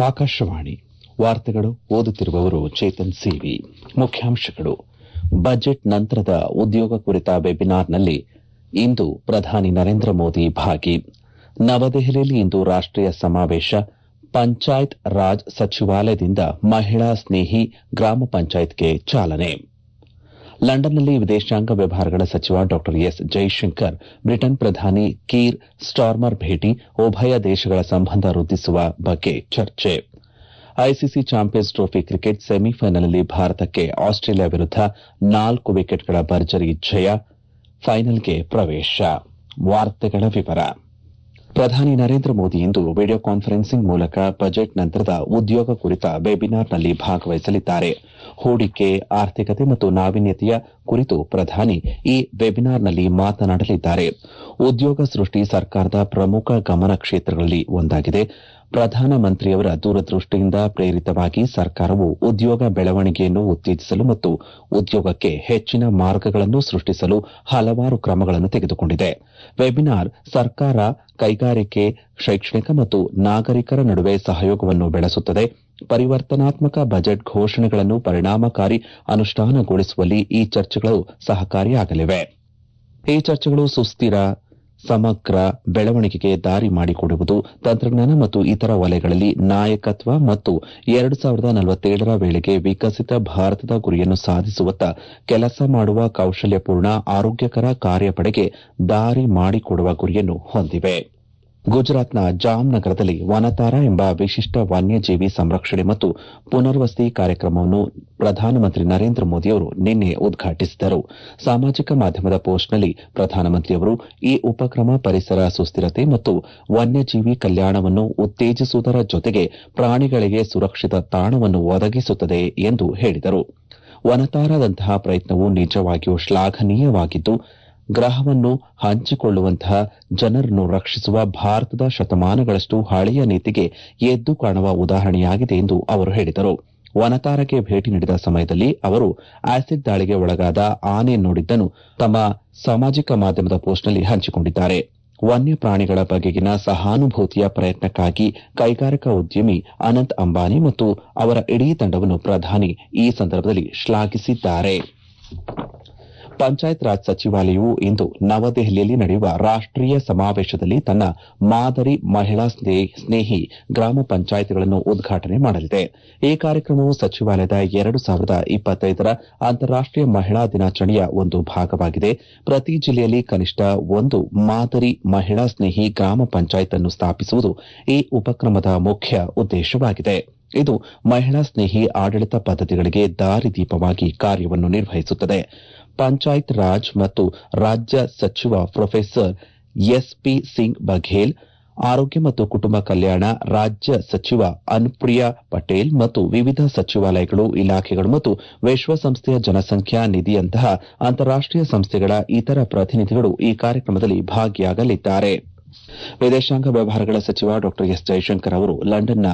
ಆಕಾಶವಾಣಿ ವಾರ್ತೆಗಳು ಓದುತ್ತಿರುವವರು ಚೇತನ್ ಸಿವಿ ಮುಖ್ಯಾಂಶಗಳು ಬಜೆಟ್ ನಂತರದ ಉದ್ಯೋಗ ಕುರಿತ ವೆಬಿನಾರ್ನಲ್ಲಿ ಇಂದು ಪ್ರಧಾನಿ ನರೇಂದ್ರ ಮೋದಿ ಭಾಗಿ ನವದೆಹಲಿಯಲ್ಲಿ ಇಂದು ರಾಷ್ಟೀಯ ಸಮಾವೇಶ ಪಂಚಾಯತ್ ರಾಜ್ ಸಚಿವಾಲಯದಿಂದ ಮಹಿಳಾ ಸ್ನೇಹಿ ಗ್ರಾಮ ಪಂಚಾಯತ್ಗೆ ಚಾಲನೆ ಲಂಡನ್ನಲ್ಲಿ ವಿದೇಶಾಂಗ ವ್ಯವಹಾರಗಳ ಸಚಿವ ಡಾ ಎಸ್ ಜೈಶಂಕರ್ ಬ್ರಿಟನ್ ಪ್ರಧಾನಿ ಕೀರ್ ಸ್ಟಾರ್ಮರ್ ಭೇಟಿ ಉಭಯ ದೇಶಗಳ ಸಂಬಂಧ ವೃದ್ಧಿಸುವ ಬಗ್ಗೆ ಚರ್ಚೆ ಐಸಿಸಿ ಚಾಂಪಿಯನ್ಸ್ ಟ್ರೋಫಿ ಕ್ರಿಕೆಟ್ ಸೆಮಿಫೈನಲ್ನಲ್ಲಿ ಭಾರತಕ್ಕೆ ಆಸ್ಟ್ರೇಲಿಯಾ ವಿರುದ್ದ ನಾಲ್ಕು ವಿಕೆಟ್ಗಳ ಭರ್ಜರಿ ಜಯ ಫೈನಲ್ಗೆ ಪ್ರವೇಶ ಪ್ರಧಾನಿ ನರೇಂದ್ರ ಮೋದಿ ಇಂದು ವಿಡಿಯೋ ಕಾನ್ಫರೆನ್ಸಿಂಗ್ ಮೂಲಕ ಬಜೆಟ್ ನಂತರದ ಉದ್ಯೋಗ ಕುರಿತ ವೆಬಿನಾರ್ನಲ್ಲಿ ಭಾಗವಹಿಸಲಿದ್ದಾರೆ ಹೂಡಿಕೆ ಆರ್ಥಿಕತೆ ಮತ್ತು ನಾವೀನ್ಯತೆಯ ಕುರಿತು ಪ್ರಧಾನಿ ಈ ವೆಬಿನಾರ್ನಲ್ಲಿ ಮಾತನಾಡಲಿದ್ದಾರೆ ಉದ್ಯೋಗ ಸೃಷ್ಟಿ ಸರ್ಕಾರದ ಪ್ರಮುಖ ಗಮನ ಕ್ಷೇತ್ರಗಳಲ್ಲಿ ಒಂದಾಗಿದೆ ಪ್ರಧಾನಮಂತ್ರಿಯವರ ದೂರದೃಷ್ಟಿಯಿಂದ ಪ್ರೇರಿತವಾಗಿ ಸರ್ಕಾರವು ಉದ್ಯೋಗ ಬೆಳವಣಿಗೆಯನ್ನು ಉತ್ತೇಜಿಸಲು ಮತ್ತು ಉದ್ಯೋಗಕ್ಕೆ ಹೆಚ್ಚಿನ ಮಾರ್ಗಗಳನ್ನು ಸೃಷ್ಟಿಸಲು ಹಲವಾರು ಕ್ರಮಗಳನ್ನು ತೆಗೆದುಕೊಂಡಿದೆ ವೆಬಿನಾರ್ ಸರ್ಕಾರ ಕೈಗಾರಿಕೆ ಶೈಕ್ಷಣಿಕ ಮತ್ತು ನಾಗರಿಕರ ನಡುವೆ ಸಹಯೋಗವನ್ನು ಬೆಳೆಸುತ್ತದೆ ಪರಿವರ್ತನಾತ್ಮಕ ಬಜೆಟ್ ಘೋಷಣೆಗಳನ್ನು ಪರಿಣಾಮಕಾರಿ ಅನುಷ್ಠಾನಗೊಳಿಸುವಲ್ಲಿ ಈ ಚರ್ಚೆಗಳು ಸಹಕಾರಿಯಾಗಲಿವೆ ಈ ಚರ್ಚೆಗಳು ಸುಸ್ತಿರ ಸಮಗ್ರ ಬೆಳವಣಿಗೆಗೆ ದಾರಿ ಮಾಡಿಕೊಡುವುದು ತಂತ್ರಜ್ಞಾನ ಮತ್ತು ಇತರ ವಲಯಗಳಲ್ಲಿ ನಾಯಕತ್ವ ಮತ್ತು ಎರಡು ಸಾವಿರದ ನಲವತ್ತೇಳರ ವೇಳೆಗೆ ವಿಕಸಿತ ಭಾರತದ ಗುರಿಯನ್ನು ಸಾಧಿಸುವತ್ತ ಕೆಲಸ ಮಾಡುವ ಕೌಶಲ್ಯಪೂರ್ಣ ಆರೋಗ್ಯಕರ ಕಾರ್ಯಪಡೆಗೆ ದಾರಿ ಮಾಡಿಕೊಡುವ ಗುರಿಯನ್ನು ಹೊಂದಿವೆ ಗುಜರಾತ್ನ ಜಾಮ್ನಗರದಲ್ಲಿ ವನತಾರ ಎಂಬ ವಿಶಿಷ್ಟ ವನ್ಯಜೀವಿ ಸಂರಕ್ಷಣೆ ಮತ್ತು ಪುನರ್ವಸತಿ ಕಾರ್ಯಕ್ರಮವನ್ನು ಪ್ರಧಾನಮಂತ್ರಿ ನರೇಂದ್ರ ಮೋದಿಯವರು ನಿನ್ನೆ ಉದ್ಘಾಟಿಸಿದರು ಸಾಮಾಜಿಕ ಮಾಧ್ಯಮದ ಪೋಸ್ಟ್ನಲ್ಲಿ ಪ್ರಧಾನಮಂತ್ರಿಯವರು ಈ ಉಪಕ್ರಮ ಪರಿಸರ ಸುಸ್ಥಿರತೆ ಮತ್ತು ವನ್ಯಜೀವಿ ಕಲ್ಯಾಣವನ್ನು ಉತ್ತೇಜಿಸುವುದರ ಜೊತೆಗೆ ಪ್ರಾಣಿಗಳಿಗೆ ಸುರಕ್ಷಿತ ತಾಣವನ್ನು ಒದಗಿಸುತ್ತದೆ ಎಂದು ಹೇಳಿದರು ವನತಾರದಂತಹ ಪ್ರಯತ್ನವು ನಿಜವಾಗಿಯೂ ಶ್ಲಾಘನೀಯವಾಗಿದ್ದು ಗ್ರಹವನ್ನು ಹಂಚಿಕೊಳ್ಳುವಂತಹ ಜನರನ್ನು ರಕ್ಷಿಸುವ ಭಾರತದ ಶತಮಾನಗಳಷ್ಟು ಹಳೆಯ ನೀತಿಗೆ ಎದ್ದು ಕಾಣುವ ಉದಾಹರಣೆಯಾಗಿದೆ ಎಂದು ಅವರು ಹೇಳಿದರು ವನತಾರಕ್ಕೆ ಭೇಟಿ ನೀಡಿದ ಸಮಯದಲ್ಲಿ ಅವರು ಆಸಿಡ್ ದಾಳಿಗೆ ಒಳಗಾದ ಆನೆ ನೋಡಿದ್ದನ್ನು ತಮ್ಮ ಸಾಮಾಜಿಕ ಮಾಧ್ಯಮದ ಪೋಸ್ಟ್ನಲ್ಲಿ ಹಂಚಿಕೊಂಡಿದ್ದಾರೆ ವನ್ಯ ಪ್ರಾಣಿಗಳ ಬಗೆಗಿನ ಸಹಾನುಭೂತಿಯ ಪ್ರಯತ್ನಕ್ಕಾಗಿ ಕೈಗಾರಿಕಾ ಉದ್ಯಮಿ ಅನಂತ್ ಅಂಬಾನಿ ಮತ್ತು ಅವರ ಇಡೀ ತಂಡವನ್ನು ಪ್ರಧಾನಿ ಈ ಸಂದರ್ಭದಲ್ಲಿ ಶ್ಲಾಘಿಸಿದ್ದಾರೆ ಪಂಚಾಯತ್ ರಾಜ್ ಸಚಿವಾಲಯವು ಇಂದು ನವದೆಹಲಿಯಲ್ಲಿ ನಡೆಯುವ ರಾಷ್ಟೀಯ ಸಮಾವೇಶದಲ್ಲಿ ತನ್ನ ಮಾದರಿ ಮಹಿಳಾ ಸ್ನೇಹಿ ಗ್ರಾಮ ಪಂಚಾಯಿತಿಗಳನ್ನು ಉದ್ಘಾಟನೆ ಮಾಡಲಿದೆ ಈ ಕಾರ್ಯಕ್ರಮವು ಸಚಿವಾಲಯದ ಎರಡು ಸಾವಿರದ ಇಪ್ಪತ್ತೈದರ ಅಂತಾರಾಷ್ಟೀಯ ಮಹಿಳಾ ದಿನಾಚರಣೆಯ ಒಂದು ಭಾಗವಾಗಿದೆ ಪ್ರತಿ ಜಿಲ್ಲೆಯಲ್ಲಿ ಕನಿಷ್ಠ ಒಂದು ಮಾದರಿ ಮಹಿಳಾ ಸ್ನೇಹಿ ಗ್ರಾಮ ಪಂಚಾಯತ್ ಅನ್ನು ಸ್ಥಾಪಿಸುವುದು ಈ ಉಪಕ್ರಮದ ಮುಖ್ಯ ಉದ್ದೇಶವಾಗಿದೆ ಇದು ಮಹಿಳಾ ಸ್ನೇಹಿ ಆಡಳಿತ ಪದ್ದತಿಗಳಿಗೆ ದಾರಿದೀಪವಾಗಿ ಕಾರ್ಯವನ್ನು ನಿರ್ವಹಿಸುತ್ತದೆ ಪಂಚಾಯತ್ ರಾಜ್ ಮತ್ತು ರಾಜ್ಯ ಸಚಿವ ಪ್ರೊಫೆಸರ್ ಎಸ್ಪಿ ಸಿಂಗ್ ಬಘೇಲ್ ಆರೋಗ್ಯ ಮತ್ತು ಕುಟುಂಬ ಕಲ್ಯಾಣ ರಾಜ್ಯ ಸಚಿವ ಅನುಪ್ರಿಯಾ ಪಟೇಲ್ ಮತ್ತು ವಿವಿಧ ಸಚಿವಾಲಯಗಳು ಇಲಾಖೆಗಳು ಮತ್ತು ವಿಶ್ವಸಂಸ್ಥೆಯ ಜನಸಂಖ್ಯಾ ನಿಧಿಯಂತಹ ಅಂತಾರಾಷ್ಟೀಯ ಸಂಸ್ಥೆಗಳ ಇತರ ಪ್ರತಿನಿಧಿಗಳು ಈ ಕಾರ್ಯಕ್ರಮದಲ್ಲಿ ಭಾಗಿಯಾಗಲಿದ್ದಾರೆ ವಿದೇಶಾಂಗ ವ್ಯವಹಾರಗಳ ಸಚಿವ ಡಾ ಎಸ್ ಜೈಶಂಕರ್ ಅವರು ಲಂಡನ್ನ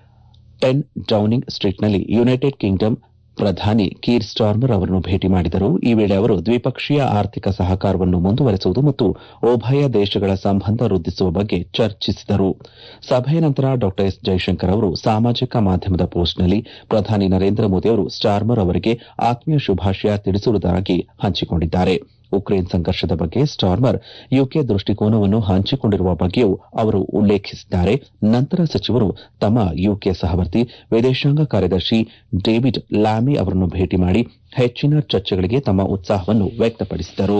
ಟೆನ್ ಡೌನಿಂಗ್ ಸ್ಟ್ರೀಟ್ನಲ್ಲಿ ಯುನೈಟೆಡ್ ಕಿಂಗ್ಡಮ್ ಪ್ರಧಾನಿ ಕೀರ್ ಸ್ಟಾರ್ಮರ್ ಅವರನ್ನು ಭೇಟಿ ಮಾಡಿದರು ಈ ವೇಳೆ ಅವರು ದ್ವಿಪಕ್ಷೀಯ ಆರ್ಥಿಕ ಸಹಕಾರವನ್ನು ಮುಂದುವರೆಸುವುದು ಮತ್ತು ಉಭಯ ದೇಶಗಳ ಸಂಬಂಧ ವೃದ್ಧಿಸುವ ಬಗ್ಗೆ ಚರ್ಚಿಸಿದರು ಸಭೆಯ ನಂತರ ಡಾ ಎಸ್ ಜೈಶಂಕರ್ ಅವರು ಸಾಮಾಜಿಕ ಮಾಧ್ಯಮದ ಪೋಸ್ಟ್ನಲ್ಲಿ ಪ್ರಧಾನಿ ನರೇಂದ್ರ ಮೋದಿ ಅವರು ಸ್ಟಾರ್ಮರ್ ಅವರಿಗೆ ಆತ್ಮೀಯ ಶುಭಾಶಯ ತಿಳಿಸುವುದಾಗಿ ಹಂಚಿಕೊಂಡಿದ್ದಾರೆ ಉಕ್ರೇನ್ ಸಂಘರ್ಷದ ಬಗ್ಗೆ ಸ್ಟಾರ್ಮರ್ ಯುಕೆ ದೃಷ್ಟಿಕೋನವನ್ನು ಹಂಚಿಕೊಂಡಿರುವ ಬಗ್ಗೆಯೂ ಅವರು ಉಲ್ಲೇಖಿಸಿದ್ದಾರೆ ನಂತರ ಸಚಿವರು ತಮ್ಮ ಯುಕೆ ಸಹವರ್ತಿ ವಿದೇಶಾಂಗ ಕಾರ್ಯದರ್ಶಿ ಡೇವಿಡ್ ಲ್ಯಾಮಿ ಅವರನ್ನು ಭೇಟಿ ಮಾಡಿ ಹೆಚ್ಚಿನ ಚರ್ಚೆಗಳಿಗೆ ತಮ್ಮ ಉತ್ಸಾಹವನ್ನು ವ್ಯಕ್ತಪಡಿಸಿದರು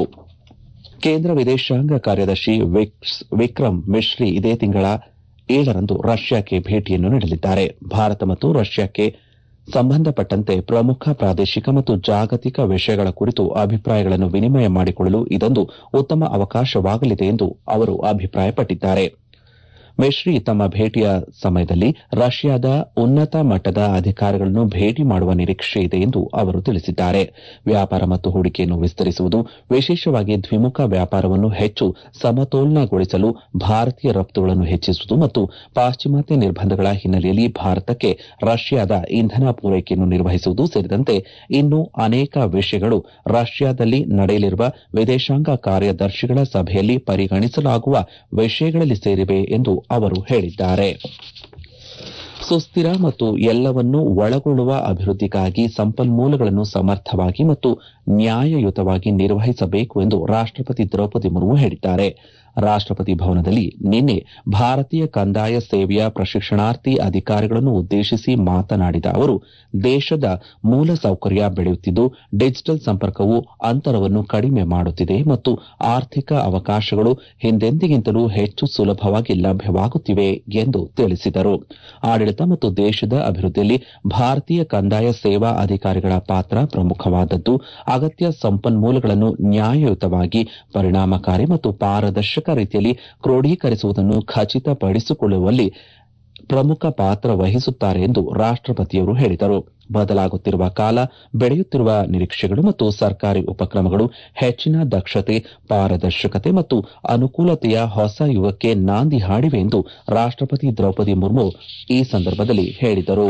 ಕೇಂದ್ರ ವಿದೇಶಾಂಗ ಕಾರ್ಯದರ್ಶಿ ವಿಕ್ರಮ್ ಮಿಶ್ರಿ ಇದೇ ತಿಂಗಳ ಏಳರಂದು ರಷ್ಯಾಕ್ಕೆ ಭೇಟಿಯನ್ನು ನೀಡಲಿದ್ದಾರೆ ಭಾರತ ಮತ್ತು ರಷ್ಯಾಕ್ಕೆ ಸಂಬಂಧಪಟ್ಟಂತೆ ಪ್ರಮುಖ ಪ್ರಾದೇಶಿಕ ಮತ್ತು ಜಾಗತಿಕ ವಿಷಯಗಳ ಕುರಿತು ಅಭಿಪ್ರಾಯಗಳನ್ನು ವಿನಿಮಯ ಮಾಡಿಕೊಳ್ಳಲು ಇದೊಂದು ಉತ್ತಮ ಅವಕಾಶವಾಗಲಿದೆ ಎಂದು ಅವರು ಅಭಿಪ್ರಾಯಪಟ್ಟಿದ್ದಾರೆ ಮೆಶ್ರಿ ತಮ್ಮ ಭೇಟಿಯ ಸಮಯದಲ್ಲಿ ರಷ್ಯಾದ ಉನ್ನತ ಮಟ್ಟದ ಅಧಿಕಾರಿಗಳನ್ನು ಭೇಟಿ ಮಾಡುವ ನಿರೀಕ್ಷೆ ಇದೆ ಎಂದು ಅವರು ತಿಳಿಸಿದ್ದಾರೆ ವ್ಯಾಪಾರ ಮತ್ತು ಹೂಡಿಕೆಯನ್ನು ವಿಸ್ತರಿಸುವುದು ವಿಶೇಷವಾಗಿ ದ್ವಿಮುಖ ವ್ಯಾಪಾರವನ್ನು ಹೆಚ್ಚು ಸಮತೋಲನಗೊಳಿಸಲು ಭಾರತೀಯ ರಫ್ತುಗಳನ್ನು ಹೆಚ್ಚಿಸುವುದು ಮತ್ತು ಪಾಶ್ಚಿಮಾತ್ಯ ನಿರ್ಬಂಧಗಳ ಹಿನ್ನೆಲೆಯಲ್ಲಿ ಭಾರತಕ್ಕೆ ರಷ್ಯಾದ ಇಂಧನ ಪೂರೈಕೆಯನ್ನು ನಿರ್ವಹಿಸುವುದು ಸೇರಿದಂತೆ ಇನ್ನೂ ಅನೇಕ ವಿಷಯಗಳು ರಷ್ಯಾದಲ್ಲಿ ನಡೆಯಲಿರುವ ವಿದೇಶಾಂಗ ಕಾರ್ಯದರ್ಶಿಗಳ ಸಭೆಯಲ್ಲಿ ಪರಿಗಣಿಸಲಾಗುವ ವಿಷಯಗಳಲ್ಲಿ ಸೇರಿವೆ ಎಂದು ಅವರು ಹೇಳಿದ್ದಾರೆ ಸುಸ್ಥಿರ ಮತ್ತು ಎಲ್ಲವನ್ನೂ ಒಳಗೊಳ್ಳುವ ಅಭಿವೃದ್ಧಿಗಾಗಿ ಸಂಪನ್ಮೂಲಗಳನ್ನು ಸಮರ್ಥವಾಗಿ ಮತ್ತು ನ್ಯಾಯಯುತವಾಗಿ ನಿರ್ವಹಿಸಬೇಕು ಎಂದು ರಾಷ್ಟಪತಿ ದ್ರೌಪದಿ ಮುರ್ಮು ಹೇಳಿದ್ದಾರೆ ರಾಷ್ಟಪತಿ ಭವನದಲ್ಲಿ ನಿನ್ನೆ ಭಾರತೀಯ ಕಂದಾಯ ಸೇವೆಯ ಪ್ರಶಿಕ್ಷಣಾರ್ಥಿ ಅಧಿಕಾರಿಗಳನ್ನು ಉದ್ದೇಶಿಸಿ ಮಾತನಾಡಿದ ಅವರು ದೇಶದ ಮೂಲಸೌಕರ್ಯ ಬೆಳೆಯುತ್ತಿದ್ದು ಡಿಜಿಟಲ್ ಸಂಪರ್ಕವು ಅಂತರವನ್ನು ಕಡಿಮೆ ಮಾಡುತ್ತಿದೆ ಮತ್ತು ಆರ್ಥಿಕ ಅವಕಾಶಗಳು ಹಿಂದೆಂದಿಗಿಂತಲೂ ಹೆಚ್ಚು ಸುಲಭವಾಗಿ ಲಭ್ಯವಾಗುತ್ತಿವೆ ಎಂದು ತಿಳಿಸಿದರು ಆಡಳಿತ ಮತ್ತು ದೇಶದ ಅಭಿವೃದ್ಧಿಯಲ್ಲಿ ಭಾರತೀಯ ಕಂದಾಯ ಸೇವಾ ಅಧಿಕಾರಿಗಳ ಪಾತ್ರ ಪ್ರಮುಖವಾದದ್ದು ಅಗತ್ಯ ಸಂಪನ್ಮೂಲಗಳನ್ನು ನ್ಯಾಯಯುತವಾಗಿ ಪರಿಣಾಮಕಾರಿ ಮತ್ತು ಪಾರದರ್ಶಕ ರೀತಿಯಲ್ಲಿ ಕ್ರೋಢೀಕರಿಸುವುದನ್ನು ಖಚಿತಪಡಿಸಿಕೊಳ್ಳುವಲ್ಲಿ ಪ್ರಮುಖ ಪಾತ್ರ ವಹಿಸುತ್ತಾರೆ ಎಂದು ರಾಷ್ಟಪತಿಯವರು ಹೇಳಿದರು ಬದಲಾಗುತ್ತಿರುವ ಕಾಲ ಬೆಳೆಯುತ್ತಿರುವ ನಿರೀಕ್ಷೆಗಳು ಮತ್ತು ಸರ್ಕಾರಿ ಉಪಕ್ರಮಗಳು ಹೆಚ್ಚಿನ ದಕ್ಷತೆ ಪಾರದರ್ಶಕತೆ ಮತ್ತು ಅನುಕೂಲತೆಯ ಹೊಸ ಯುಗಕ್ಕೆ ನಾಂದಿ ಹಾಡಿವೆ ಎಂದು ರಾಷ್ಟಪತಿ ದ್ರೌಪದಿ ಮುರ್ಮು ಈ ಸಂದರ್ಭದಲ್ಲಿ ಹೇಳಿದರು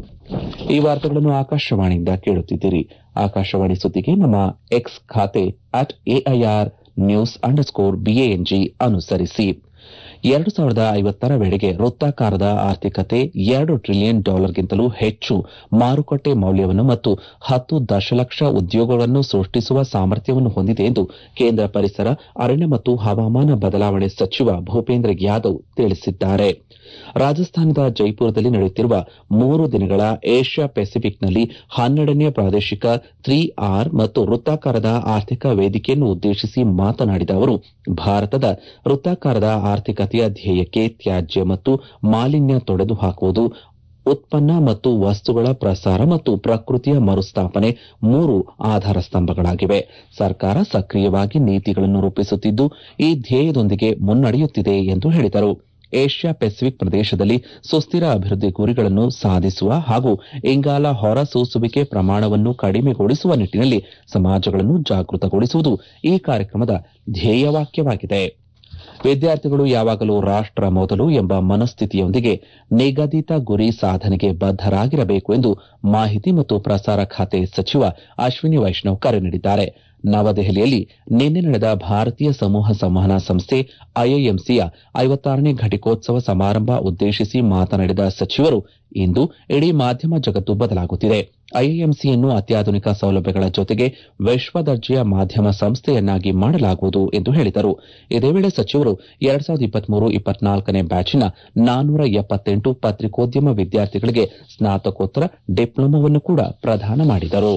ಈ ವಾರ್ತೆಗಳನ್ನು ಆಕಾಶವಾಣಿಯಿಂದ ಕೇಳುತ್ತಿದ್ದೀರಿ ಆಕಾಶವಾಣಿ ಸುದ್ದಿಗೆ ನಮ್ಮ ಎಕ್ಸ್ ಖಾತೆ at AIR news underscore BANG ಅನುಸರಿಸಿ ಎರಡು ಸಾವಿರದ ಐವತ್ತರ ವೇಳೆಗೆ ವೃತ್ತಾಕಾರದ ಆರ್ಥಿಕತೆ ಎರಡು ಟ್ರಿಲಿಯನ್ ಡಾಲರ್ಗಿಂತಲೂ ಹೆಚ್ಚು ಮಾರುಕಟ್ಟೆ ಮೌಲ್ಯವನ್ನು ಮತ್ತು ಹತ್ತು ದಶಲಕ್ಷ ಉದ್ಯೋಗಗಳನ್ನು ಸೃಷ್ಟಿಸುವ ಸಾಮರ್ಥ್ಯವನ್ನು ಹೊಂದಿದೆ ಎಂದು ಕೇಂದ್ರ ಪರಿಸರ ಅರಣ್ಯ ಮತ್ತು ಹವಾಮಾನ ಬದಲಾವಣೆ ಸಚಿವ ಭೂಪೇಂದ್ರ ಯಾದವ್ ತಿಳಿಸಿದ್ದಾರೆ ರಾಜಸ್ಥಾನದ ಜೈಪುರದಲ್ಲಿ ನಡೆಯುತ್ತಿರುವ ಮೂರು ದಿನಗಳ ಏಷ್ಯಾ ಪೆಸಿಫಿಕ್ನಲ್ಲಿ ಹನ್ನೆರಡನೇ ಪ್ರಾದೇಶಿಕ ತ್ರೀ ಆರ್ ಮತ್ತು ವೃತ್ತಾಕಾರದ ಆರ್ಥಿಕ ವೇದಿಕೆಯನ್ನು ಉದ್ದೇಶಿಸಿ ಮಾತನಾಡಿದ ಅವರು ಭಾರತದ ವೃತ್ತಾಕಾರದ ಆರ್ಥಿಕತೆಯ ಧ್ಯೇಯಕ್ಕೆ ತ್ಯಾಜ್ಯ ಮತ್ತು ಮಾಲಿನ್ಯ ತೊಡೆದು ಹಾಕುವುದು ಉತ್ಪನ್ನ ಮತ್ತು ವಸ್ತುಗಳ ಪ್ರಸಾರ ಮತ್ತು ಪ್ರಕೃತಿಯ ಮರುಸ್ಥಾಪನೆ ಮೂರು ಆಧಾರ ಸ್ತಂಭಗಳಾಗಿವೆ ಸರ್ಕಾರ ಸಕ್ರಿಯವಾಗಿ ನೀತಿಗಳನ್ನು ರೂಪಿಸುತ್ತಿದ್ದು ಈ ಧ್ಯೇಯದೊಂದಿಗೆ ಮುನ್ನಡೆಯುತ್ತಿದೆ ಎಂದು ಹೇಳಿದರು ಏಷ್ಯಾ ಪೆಸಿಫಿಕ್ ಪ್ರದೇಶದಲ್ಲಿ ಸುಸ್ಥಿರ ಅಭಿವೃದ್ಧಿ ಗುರಿಗಳನ್ನು ಸಾಧಿಸುವ ಹಾಗೂ ಇಂಗಾಲ ಹೊರಸೂಸುವಿಕೆ ಪ್ರಮಾಣವನ್ನು ಕಡಿಮೆಗೊಳಿಸುವ ನಿಟ್ಟಿನಲ್ಲಿ ಸಮಾಜಗಳನ್ನು ಜಾಗೃತಗೊಳಿಸುವುದು ಈ ಕಾರ್ಯಕ್ರಮದ ಧ್ಯೇಯವಾಕ್ಯವಾಗಿದೆ ವಿದ್ಯಾರ್ಥಿಗಳು ಯಾವಾಗಲೂ ರಾಷ್ಟ ಮೊದಲು ಎಂಬ ಮನಸ್ಥಿತಿಯೊಂದಿಗೆ ನಿಗದಿತ ಗುರಿ ಸಾಧನೆಗೆ ಬದ್ದರಾಗಿರಬೇಕು ಎಂದು ಮಾಹಿತಿ ಮತ್ತು ಪ್ರಸಾರ ಖಾತೆ ಸಚಿವ ಅಶ್ವಿನಿ ವೈಷ್ಣವ್ ಕರೆ ನೀಡಿದ್ದಾರೆ ನವದೆಹಲಿಯಲ್ಲಿ ನಿನ್ನೆ ನಡೆದ ಭಾರತೀಯ ಸಮೂಹ ಸಂವಹನ ಸಂಸ್ಥೆ ಐಐಎಂಸಿಯ ಐವತ್ತಾರನೇ ಘಟಿಕೋತ್ಸವ ಸಮಾರಂಭ ಉದ್ದೇಶಿಸಿ ಮಾತನಾಡಿದ ಸಚಿವರು ಇಂದು ಇಡೀ ಮಾಧ್ಯಮ ಜಗತ್ತು ಬದಲಾಗುತ್ತಿದೆ ಐಐಎಂಸಿಯನ್ನು ಅತ್ಯಾಧುನಿಕ ಸೌಲಭ್ಯಗಳ ಜೊತೆಗೆ ವಿಶ್ವದರ್ಜೆಯ ಮಾಧ್ಯಮ ಸಂಸ್ಥೆಯನ್ನಾಗಿ ಮಾಡಲಾಗುವುದು ಎಂದು ಹೇಳಿದರು ಇದೇ ವೇಳೆ ಸಚಿವರು ಎರಡ್ ಸಾವಿರದ ಇಪ್ಪತ್ಮೂರು ಇಪ್ಪತ್ನಾಲ್ಕನೇ ಬ್ಯಾಚಿನ ನಾನ್ನೂರ ಎಪ್ಪತ್ತೆಂಟು ಪತ್ರಿಕೋದ್ಯಮ ವಿದ್ಯಾರ್ಥಿಗಳಿಗೆ ಸ್ನಾತಕೋತ್ತರ ಡಿಪ್ಲೊಮಾವನ್ನು ಕೂಡ ಪ್ರದಾನ ಮಾಡಿದರು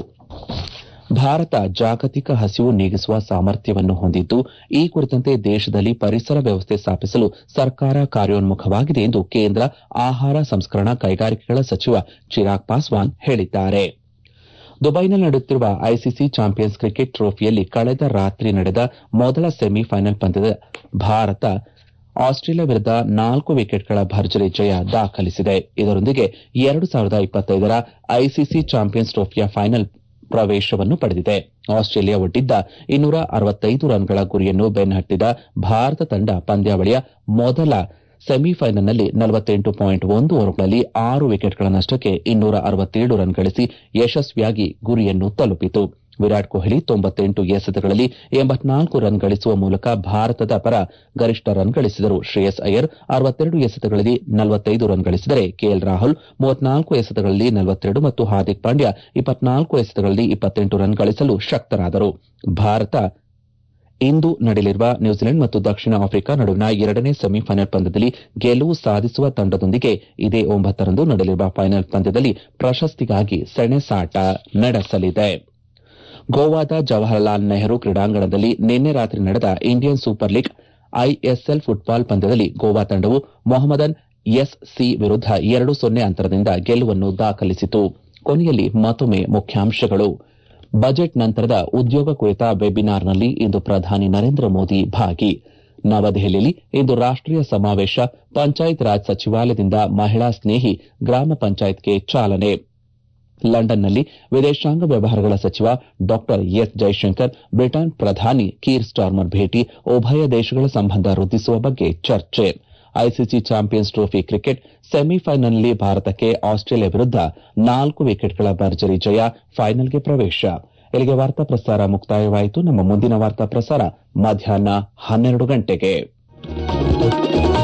ಭಾರತ ಜಾಗತಿಕ ಹಸಿವು ನೀಗಿಸುವ ಸಾಮರ್ಥ್ಯವನ್ನು ಹೊಂದಿದ್ದು ಈ ಕುರಿತಂತೆ ದೇಶದಲ್ಲಿ ಪರಿಸರ ವ್ಯವಸ್ಥೆ ಸ್ಥಾಪಿಸಲು ಸರ್ಕಾರ ಕಾರ್ಯೋನ್ಮುಖವಾಗಿದೆ ಎಂದು ಕೇಂದ್ರ ಆಹಾರ ಸಂಸ್ಕರಣಾ ಕೈಗಾರಿಕೆಗಳ ಸಚಿವ ಚಿರಾಗ್ ಪಾಸ್ವಾನ್ ಹೇಳಿದ್ದಾರೆ ದುಬೈನಲ್ಲಿ ನಡೆಯುತ್ತಿರುವ ಐಸಿಸಿ ಚಾಂಪಿಯನ್ಸ್ ಕ್ರಿಕೆಟ್ ಟ್ರೋಫಿಯಲ್ಲಿ ಕಳೆದ ರಾತ್ರಿ ನಡೆದ ಮೊದಲ ಸೆಮಿಫೈನಲ್ ಪಂದ್ಯದ ಭಾರತ ಆಸ್ಟ್ರೇಲಿಯಾ ವಿರುದ್ದ ನಾಲ್ಕು ವಿಕೆಟ್ಗಳ ಭರ್ಜರಿ ಜಯ ದಾಖಲಿಸಿದೆ ಇದರೊಂದಿಗೆ ಎರಡು ಸಾವಿರದ ಇಪ್ಪತ್ತೈದರ ಐಸಿಸಿ ಚಾಂಪಿಯನ್ಸ್ ಟ್ರೋಫಿಯ ಫೈನಲ್ ಪ್ರವೇಶವನ್ನು ಪಡೆದಿದೆ ಆಸ್ಟ್ರೇಲಿಯಾ ಒಡ್ಡಿದ್ದ ಇನ್ನೂರ ಅರವತ್ತೈದು ರನ್ಗಳ ಗುರಿಯನ್ನು ಬೆನ್ನಹಟ್ಟಿದ ಭಾರತ ತಂಡ ಪಂದ್ಯಾವಳಿಯ ಮೊದಲ ಸೆಮಿಫೈನಲ್ನಲ್ಲಿ ನಲವತ್ತೆಂಟು ಪಾಯಿಂಟ್ ಒಂದು ಓವರ್ಗಳಲ್ಲಿ ಆರು ವಿಕೆಟ್ಗಳ ನಷ್ಟಕ್ಕೆ ಇನ್ನೂರ ಅರವತ್ತೇಳು ರನ್ ಗಳಿಸಿ ಯಶಸ್ವಿಯಾಗಿ ಗುರಿಯನ್ನು ತಲುಪಿತು ವಿರಾಟ್ ಕೊಹ್ಲಿ ತೊಂಬತ್ತೆಂಟು ಎಸೆತಗಳಲ್ಲಿ ಎಂಬತ್ನಾಲ್ಕು ರನ್ ಗಳಿಸುವ ಮೂಲಕ ಭಾರತದ ಪರ ಗರಿಷ್ಠ ರನ್ ಗಳಿಸಿದರು ಶ್ರೇಯಸ್ ಅಯ್ಯರ್ ಅರವತ್ತೆರಡು ಎಸೆತಗಳಲ್ಲಿ ನಲವತ್ತೈದು ರನ್ ಗಳಿಸಿದರೆ ಕೆಎಲ್ ರಾಹುಲ್ ಮೂವತ್ನಾಲ್ಕು ಎಸೆತಗಳಲ್ಲಿ ನಲವತ್ತೆರಡು ಮತ್ತು ಹಾರ್ದಿಕ್ ಪಾಂಡ್ಯ ಇಪ್ಪತ್ನಾಲ್ಕು ಎಸೆತಗಳಲ್ಲಿ ಇಪ್ಪತ್ತೆಂಟು ರನ್ ಗಳಿಸಲು ಶಕ್ತರಾದರು ಭಾರತ ಇಂದು ನಡೆಯಲಿರುವ ನ್ಯೂಜಿಲೆಂಡ್ ಮತ್ತು ದಕ್ಷಿಣ ಆಫ್ರಿಕಾ ನಡುವಿನ ಎರಡನೇ ಸೆಮಿಫೈನಲ್ ಪಂದ್ಯದಲ್ಲಿ ಗೆಲುವು ಸಾಧಿಸುವ ತಂಡದೊಂದಿಗೆ ಇದೇ ಒಂಬತ್ತರಂದು ನಡೆಯಲಿರುವ ಫೈನಲ್ ಪಂದ್ಯದಲ್ಲಿ ಪ್ರಶಸ್ತಿಗಾಗಿ ಸೆಣಸಾಟ ನಡೆಸಲಿದೆ ಗೋವಾದ ಜವಾಹರಲಾಲ್ ನೆಹರು ಕ್ರೀಡಾಂಗಣದಲ್ಲಿ ನಿನ್ನೆ ರಾತ್ರಿ ನಡೆದ Indian Super League ISL football ಪಂದ್ಯದಲ್ಲಿ ಗೋವಾ ತಂಡವು ಮೊಹಮ್ಮದನ್ ಎಸ್ಸಿ ವಿರುದ್ದ ಎರಡು ಸೊನ್ನೆ ಅಂತರದಿಂದ ಗೆಲುವನ್ನು ದಾಖಲಿಸಿತು ಕೊನೆಯಲ್ಲಿ ಮತ್ತೊಮ್ಮೆ ಮುಖ್ಯಾಂಶಗಳು ಬಜೆಟ್ ನಂತರದ ಉದ್ಯೋಗ ಕುರಿತ ವೆಬಿನಾರ್ನಲ್ಲಿ ಇಂದು ಪ್ರಧಾನಿ ನರೇಂದ್ರ ಮೋದಿ ಭಾಗಿ ನವದೆಹಲಿಯಲ್ಲಿ ಇಂದು ರಾಷ್ಟೀಯ ಸಮಾವೇಶ ಪಂಚಾಯತ್ ರಾಜ್ ಸಚಿವಾಲಯದಿಂದ ಮಹಿಳಾ ಸ್ನೇಹಿ ಗ್ರಾಮ ಪಂಚಾಯತ್ಗೆ ಚಾಲನೆ ಲಂಡನ್ನಲ್ಲಿ ವಿದೇಶಾಂಗ ವ್ಯವಹಾರಗಳ ಸಚಿವ ಡಾ ಎಸ್ ಜೈಶಂಕರ್ ಬ್ರಿಟನ್ ಪ್ರಧಾನಿ ಕೀರ್ ಸ್ಟಾರ್ಮರ್ ಭೇಟಿ ಉಭಯ ದೇಶಗಳ ಸಂಬಂಧ ವೃದ್ಧಿಸುವ ಬಗ್ಗೆ ಚರ್ಚೆ ಐಸಿಸಿ ಚಾಂಪಿಯನ್ಸ್ ಟ್ರೋಫಿ ಕ್ರಿಕೆಟ್ ಸೆಮಿಫೈನಲ್ನಲ್ಲಿ ಭಾರತಕ್ಕೆ ಆಸ್ಟ್ರೇಲಿಯಾ ವಿರುದ್ದ ನಾಲ್ಕು ವಿಕೆಟ್ಗಳ ಭರ್ಜರಿ ಜಯ ಫೈನಲ್ಗೆ ಪ್ರವೇಶ ಇಲ್ಲಿಗೆ ವಾರ್ತಾ ಪ್ರಸಾರ ಮುಕ್ತಾಯವಾಯಿತು ನಮ್ಮ ಮುಂದಿನ ವಾರ್ತಾ ಪ್ರಸಾರ ಮಧ್ಯಾಹ್ನ ಹನ್ನೆರಡು ಗಂಟೆಗೆ